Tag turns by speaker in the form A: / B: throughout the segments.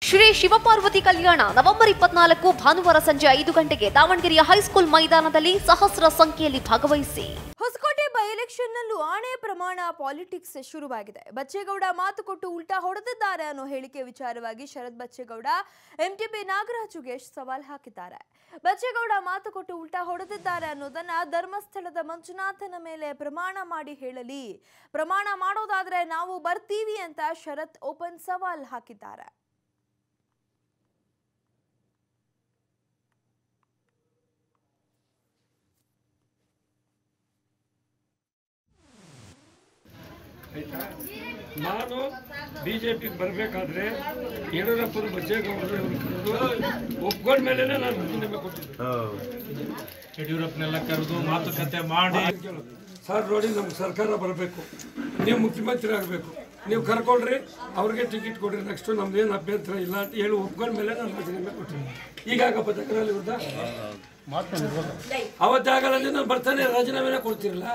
A: ಶ್ರೀ ಶಿವಪಾರ್ವತಿ ಕಲ್ಯಾಣ November ಇಪ್ಪತ್ನಾಲ್ಕು ಭಾನುವಾರ ಸಂಜೆ ಐದು ಗಂಟೆಗೆ ದಾವಣಗೆರೆಯ ಹೈಸ್ಕೂಲ್ ಮೈದಾನದಲ್ಲಿ ಸಹಸ್ರ ಸಂಖ್ಯೆಯಲ್ಲಿ ಭಾಗವಹಿಸಿ
B: ಹೊಸಕೋಟೆ ಬೈ ಎಲೆಕ್ಷನ್ನಲ್ಲೂ ಆಣೆ ಪ್ರಮಾಣ ಪಾಲಿಟಿಕ್ಸ್ ಶುರುವಾಗಿದೆ ಬಚ್ಚೇಗೌಡ ಮಾತು ಕೊಟ್ಟು ಉಲ್ಟಾ ಹೊಡೆದಿದ್ದಾರೆ ಅನ್ನೋ ಹೇಳಿಕೆ ವಿಚಾರವಾಗಿ ಶರದ್ ಬಚ್ಚೇಗೌಡ ಎಂಟಿಬಿ ನಾಗರಾಜುಗೆ ಸವಾಲ್ ಹಾಕಿದ್ದಾರೆ ಬಚ್ಚೇಗೌಡ ಮಾತು ಕೊಟ್ಟು ಉಲ್ಟಾ ಹೊಡೆದಿದ್ದಾರೆ ಅನ್ನೋದನ್ನ ಧರ್ಮಸ್ಥಳದ ಮಂಜುನಾಥನ ಮೇಲೆ ಪ್ರಮಾಣ ಮಾಡಿ ಹೇಳಲಿ ಪ್ರಮಾಣ ಮಾಡೋದಾದ್ರೆ ನಾವು ಬರ್ತೀವಿ ಅಂತ ಶರತ್ ಓಪನ್ ಸವಾಲ್ ಹಾಕಿದ್ದಾರೆ
C: ಆಯ್ತಾ ನಾನು ಬಿ ಜೆ ಪಿಗೆ ಬರಬೇಕಾದ್ರೆ ಯಡಿಯೂರಪ್ಪನ ಬಚ್ಚೇಗೌಡರು ಒಪ್ಕೊಂಡ ಮೇಲೆ ನಾನು ರಾಜೀನಾಮೆ ಕೊಟ್ಟಿದ್ದೆ
D: ಯಡಿಯೂರಪ್ಪನೆಲ್ಲ ಕರೆದು ಮಾತುಕತೆ ಮಾಡಿ
C: ಸರ್ ನೋಡಿ ನಮ್ಗೆ ಸರ್ಕಾರ ಬರಬೇಕು ನೀವು ಮುಖ್ಯಮಂತ್ರಿ ಆಗಬೇಕು ನೀವು ಕರ್ಕೊಳ್ರಿ ಅವ್ರಿಗೆ ಟಿಕೆಟ್ ಕೊಡ್ರಿ ನೆಕ್ಸ್ಟ್ ನಮ್ದು ಏನು ಅಭ್ಯಂತರ ಇಲ್ಲ ಅಂತ ಹೇಳಿ ಒಪ್ಕೊಂಡ ಮೇಲೆ ನಾನು ರಾಜೀನಾಮೆ ಕೊಟ್ಟಿದ್ದೆ ಈಗಾಗಪ್ಪ ತಕರಾಲಿ ವಿರುದ್ಧ ಅವತ್ತೇ ಆಗಲ್ಲ ಅಂದ್ರೆ ನಾನು ಬರ್ತಾನೆ ರಾಜೀನಾಮೆನೇ ಕೊಡ್ತಿರಲ್ಲ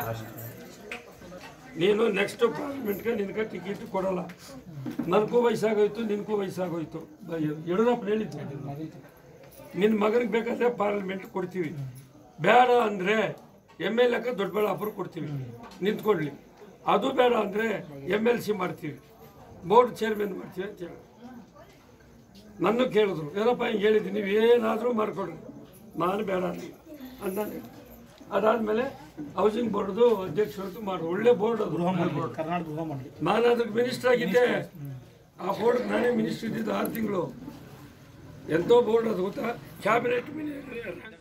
C: ನೀನು ನೆಕ್ಸ್ಟ್ ಪಾರ್ಲಿಮೆಂಟ್ಗೆ ನಿನಗೆ ಟಿಕೆಟ್ ಕೊಡಲ್ಲ ನನಗೂ ವಯಸ್ಸಾಗೋಯ್ತು ನಿನಗೂ ವಯಸ್ಸಾಗೋಯ್ತು ಬ- ಯಡಿಯೂರಪ್ಪ ಹೇಳಿದ್ದೆ ನಿನ್ನ ಮಗನಿಗೆ ಬೇಕಾದ್ರೆ ಪಾರ್ಲಿಮೆಂಟ್ ಕೊಡ್ತೀವಿ ಬೇಡ ಅಂದರೆ ಎಮ್ ಎಲ್ ಎಕ್ಕೆ ದೊಡ್ಡಬಳ್ಳಾಪುರ ಕೊಡ್ತೀವಿ ನಿಂತ್ಕೊಳ್ಳಿ ಅದು ಬೇಡ ಅಂದರೆ ಎಮ್ ಎಲ್ ಸಿ ಮಾಡ್ತೀವಿ ಬೋರ್ಡ್ ಚೇರ್ಮನ್ ಮಾಡ್ತೀವಿ ಅಂತ ಹೇಳಿ ನನ್ನ ಕೇಳಿದ್ರು ಏನಪ್ಪ ಹಿಂಗೆ ಹೇಳಿದ್ದೀನಿ ನೀವು ಏನಾದರೂ ಮಾಡ್ಕೊಡ್ರಿ ನಾನು ಬೇಡ ಅಂದ್ವಿ ಅಂದಾನೆ ಅದಾದಮೇಲೆ ಹೌಸಿಂಗ್ ಬೋರ್ಡ್ದು ಅಧ್ಯಕ್ಷರದ್ದು ಮಾಡಿ ಒಳ್ಳೆ ಬೋರ್ಡ್ ಅದು
D: ಕರ್ನಾಟಕ ಗೃಹ ಮಾಡಿ
C: ನಾನು ಅದಕ್ಕೆ ಮಿನಿಸ್ಟರ್ ಆಗಿದ್ದೆ ಆ ಬೋರ್ಡ್ ನಾನೇ ಮಿನಿಸ್ಟರ್ ಇದ್ದಿದ್ದು ಆರು ತಿಂಗಳು ಎಂತೋ ಬೋರ್ಡ್ ಅದು ಗೊತ್ತಾ ಕ್ಯಾಬಿನೆಟ್ ಮಿನಿಸ್ಟರ್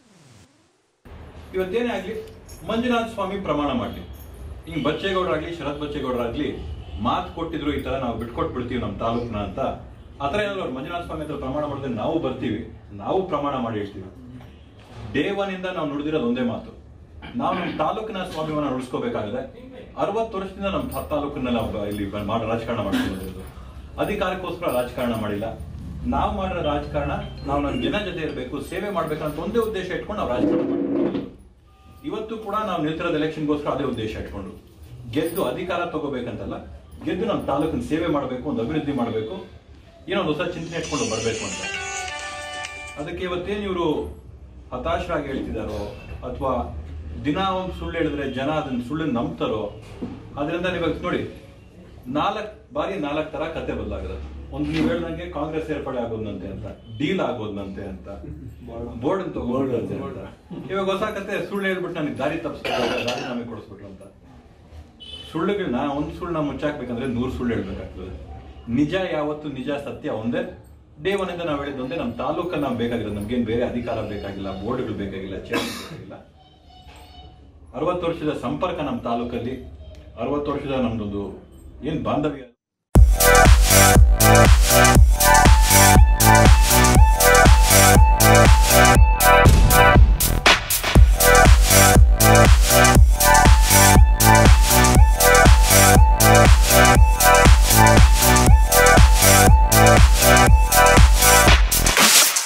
E: ಇವತ್ತೇನೇ ಆಗಲಿ ಮಂಜುನಾಥ ಸ್ವಾಮಿ ಪ್ರಮಾಣ ಮಾಡಲಿ ಹಿಂಗೆ ಬಚ್ಚೇಗೌಡರಾಗ್ಲಿ ಶರತ್ ಬಚ್ಚೇಗೌಡರಾಗ್ಲಿ ಮಾತು ಕೊಟ್ಟಿದ್ರು ಈ ತರ ನಾವು ಬಿಟ್ಕೊಟ್ಟು ಬಿಡ್ತೀವಿ ನಮ್ಮ ತಾಲೂಕ್ನ ಅಂತ ಆ ಥರ ಏನಾದ್ರು ಅವ್ರು ಮಂಜುನಾಥ ಸ್ವಾಮಿ ಹತ್ರ ಪ್ರಮಾಣ ಮಾಡಿದ್ರೆ ನಾವು ಬರ್ತೀವಿ ನಾವು ಪ್ರಮಾಣ ಮಾಡಿ ಹೇಳ್ತೀವಿ ಡೇ ಒನ್ ಇಂದ ನಾವು ನುಡಿದಿರೋದು ಒಂದೇ ಮಾತು ನಾವು ನಮ್ಮ ತಾಲೂಕಿನ ಸ್ವಾಭಿಮಾನ ಉಳಿಸ್ಕೋಬೇಕಾಗಿದೆ ಅರವತ್ತು ವರ್ಷದಿಂದ ನಮ್ಮ ತಾ- ತಾಲೂಕನ್ನ ನಾವು ಇಲ್ಲಿ ಬ- ಮಾಡೋ ರಾಜಕಾರಣ ಮಾಡ್ತಿರೋದು ಅಧಿಕಾರಕ್ಕೋಸ್ಕರ ರಾಜಕಾರಣ ಮಾಡಿಲ್ಲ ನಾವು ಮಾಡಿರೋ ರಾಜಕಾರಣ ನಾವು ನಮ್ಮ ಜನ ಜೊತೆ ಇರಬೇಕು ಸೇವೆ ಮಾಡ್ಬೇಕಂತ ಒಂದೇ ಉದ್ದೇಶ ಇಟ್ಕೊಂಡು ನಾವು ರಾಜಕಾರಣ ಮಾಡ್ಕೊಂಡು ಇವತ್ತು ಕೂಡ ನಾವು ನಿಲ್ತಿರೋದು ಎಲೆಕ್ಷನ್ಗೋಸ್ಕರ ಅದೇ ಉದ್ದೇಶ ಇಟ್ಕೊಂಡು ಗೆದ್ದು ಅಧಿಕಾರ ತಗೋಬೇಕಂತಲ್ಲ ಗೆದ್ದು ನಮ್ಮ ತಾಲೂಕಿನ ಸೇವೆ ಮಾಡಬೇಕು ಒಂದು ಅಭಿವೃದ್ಧಿ ಮಾಡಬೇಕು ಏನೋ ಒಂದು ಹೊಸ ಚಿಂತನೆ ಇಟ್ಕೊಂಡು ಬರಬೇಕು ಅಂತ ಅದಕ್ಕೆ ಇವತ್ತೇನು ಇವರು ಹತಾಶರಾಗಿ ಹೇಳ್ತಿದಾರೋ ಅಥವಾ ದಿನ ಒಂದು ಸುಳ್ಳು ಹೇಳಿದ್ರೆ ಜನ ಅದನ್ನ ಸುಳ್ಳನ್ನು ನಂಬ್ತಾರೋ ಅದರಿಂದ ನೀವು ನೋಡಿ ನಾಲ್ಕು ಬಾರಿ ನಾಲ್ಕು ತರ ಕತೆ ಬದಲಾಗಿದೆ ಒಂದು ನೀವು ಹೇಳ್ದಂಗೆ ಕಾಂಗ್ರೆಸ್ ಸೇರ್ಪಡೆ ಆಗೋದಂತೆ ಅಂತ ಡೀಲ್ ಆಗೋದಂತೆ ಅಂತ ಬೋರ್ಡ್ ತಗೊಂಡಂತೆ ಅಂತ ಇವಾಗ ಹೊಸ ಕತೆ ಸುಳ್ಳು ಹೇಳ್ಬಿಟ್ಟು ನನಗೆ ದಾರಿ ತಪ್ಪಿಸ್ಬಿಟ್ಟು ರಾಜೀನಾಮೆ ಕೊಡಿಸ್ಬಿಟ್ರು ಅಂತ ಸುಳ್ಳುಗಳನ್ನ ಒಂದು ಸುಳ್ಳನ್ನ ಮುಚ್ಚಾಕ್ಬೇಕಂದ್ರೆ ನೂರು ಸುಳ್ಳು ಹೇಳ್ಬೇಕಾಗ್ತದೆ ನಿಜ ಯಾವತ್ತು ನಿಜ ಸತ್ಯ ಒಂದೇ ಡೇ ಒನ್ ಇಂದ ನಾವು ಹೇಳಿದ್ದು ಒಂದೇ ನಮ್ಮ ತಾಲೂಕಲ್ಲಿ ನಾವು ಬೇಕಾಗಿರೋದು ನಮ್ಗೇನು ಬೇರೆ ಅಧಿಕಾರ ಬೇಕಾಗಿಲ್ಲ ಬೋರ್ಡ್ಗಳು ಬೇಕಾಗಿಲ್ಲ ಚೇರ್ಮನ್ ಬೇಕಾಗಿಲ್ಲ ಅರವತ್ತು ವರ್ಷದ ಸಂಪರ್ಕ ನಮ್ಮ ತಾಲೂಕಲ್ಲಿ ಅರವತ್ತು ವರ್ಷದ ನಮ್ದೊಂದು ಏನು ಬಾಂಧವ್ಯ